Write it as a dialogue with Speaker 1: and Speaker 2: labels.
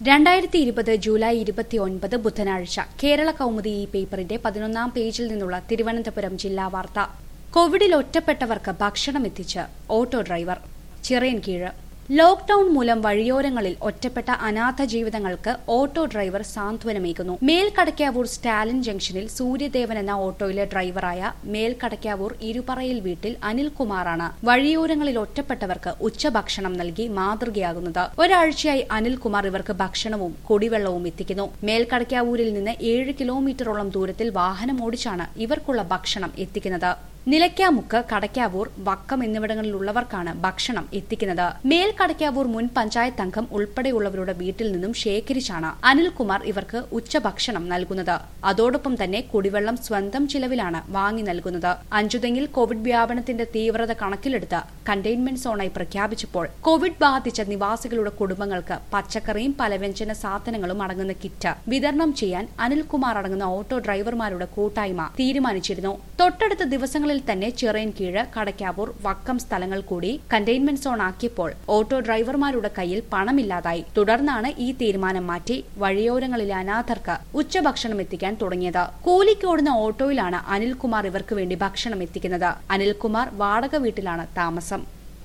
Speaker 1: രണ്ടായിരത്തി ഇരുപത് ജൂലൈ ഇരുപത്തിയൊൻപത് ബുധനാഴ്ച കേരള കൗമുദി ഈ പേപ്പറിന്റെ പതിനൊന്നാം പേജിൽ നിന്നുള്ള തിരുവനന്തപുരം ജില്ലാ വാർത്ത കോവിഡിൽ ഒറ്റപ്പെട്ടവർക്ക് ഭക്ഷണം എത്തിച്ച് ഓട്ടോ ഡ്രൈവർ ചിറയൻകീഴ് ലോക്ഡൌൺ മൂലം വഴിയോരങ്ങളിൽ ഒറ്റപ്പെട്ട അനാഥ ജീവിതങ്ങൾക്ക് ഓട്ടോ ഡ്രൈവർ സാന്ത്വനമേകുന്നു മേൽക്കടക്കാവൂർ സ്റ്റാലിൻ ജംഗ്ഷനിൽ സൂര്യദേവൻ എന്ന ഓട്ടോയിലെ ഡ്രൈവറായ മേൽക്കടക്കാവൂർ ഇരുപറയിൽ വീട്ടിൽ അനിൽകുമാറാണ് വഴിയോരങ്ങളിൽ ഒറ്റപ്പെട്ടവർക്ക് ഉച്ചഭക്ഷണം നൽകി മാതൃകയാകുന്നത് ഒരാഴ്ചയായി അനിൽകുമാർ ഇവർക്ക് ഭക്ഷണവും കുടിവെള്ളവും എത്തിക്കുന്നു മേൽക്കടക്കാവൂരിൽ നിന്ന് ഏഴ് കിലോമീറ്ററോളം ദൂരത്തിൽ വാഹനം ഓടിച്ചാണ് ഇവർക്കുള്ള ഭക്ഷണം എത്തിക്കുന്നത് നിലയ്ക്കാമുക്ക് കടക്കാവൂർ വക്കം എന്നിവിടങ്ങളിലുള്ളവർക്കാണ് ഭക്ഷണം എത്തിക്കുന്നത് മേൽ കടക്കാവൂർ മുൻ പഞ്ചായത്ത് അംഗം ഉൾപ്പെടെയുള്ളവരുടെ വീട്ടിൽ നിന്നും ശേഖരിച്ചാണ് അനിൽകുമാർ ഇവർക്ക് ഉച്ചഭക്ഷണം നൽകുന്നത് അതോടൊപ്പം തന്നെ കുടിവെള്ളം സ്വന്തം ചിലവിലാണ് വാങ്ങി നൽകുന്നത് അഞ്ചുതെങ്ങിൽ കോവിഡ് വ്യാപനത്തിന്റെ തീവ്രത കണക്കിലെടുത്ത് കണ്ടെയ്ൻമെന്റ് സോണായി പ്രഖ്യാപിച്ചപ്പോൾ കോവിഡ് ബാധിച്ച നിവാസികളുടെ കുടുംബങ്ങൾക്ക് പച്ചക്കറിയും പലവ്യഞ്ജന സാധനങ്ങളും അടങ്ങുന്ന കിറ്റ് വിതരണം ചെയ്യാൻ അനിൽകുമാർ അടങ്ങുന്ന ഓട്ടോ ഡ്രൈവർമാരുടെ കൂട്ടായ്മ തീരുമാനിച്ചിരുന്നു തൊട്ടടുത്ത ദിവസങ്ങളിൽ തന്നെ ചിറയൻകീഴ് കടക്കാവൂർ വക്കം സ്ഥലങ്ങൾ കൂടി കണ്ടെയ്ൻമെന്റ് സോൺ ആക്കിയപ്പോൾ ഓട്ടോ ഡ്രൈവർമാരുടെ കയ്യിൽ പണമില്ലാതായി തുടർന്നാണ് ഈ തീരുമാനം മാറ്റി വഴിയോരങ്ങളിലെ അനാഥർക്ക് ഉച്ചഭക്ഷണം എത്തിക്കാൻ തുടങ്ങിയത് കൂലിക്ക് ഓടുന്ന ഓട്ടോയിലാണ് അനിൽകുമാർ ഇവർക്ക് വേണ്ടി ഭക്ഷണം എത്തിക്കുന്നത് അനിൽകുമാർ വാടക വീട്ടിലാണ് താമസം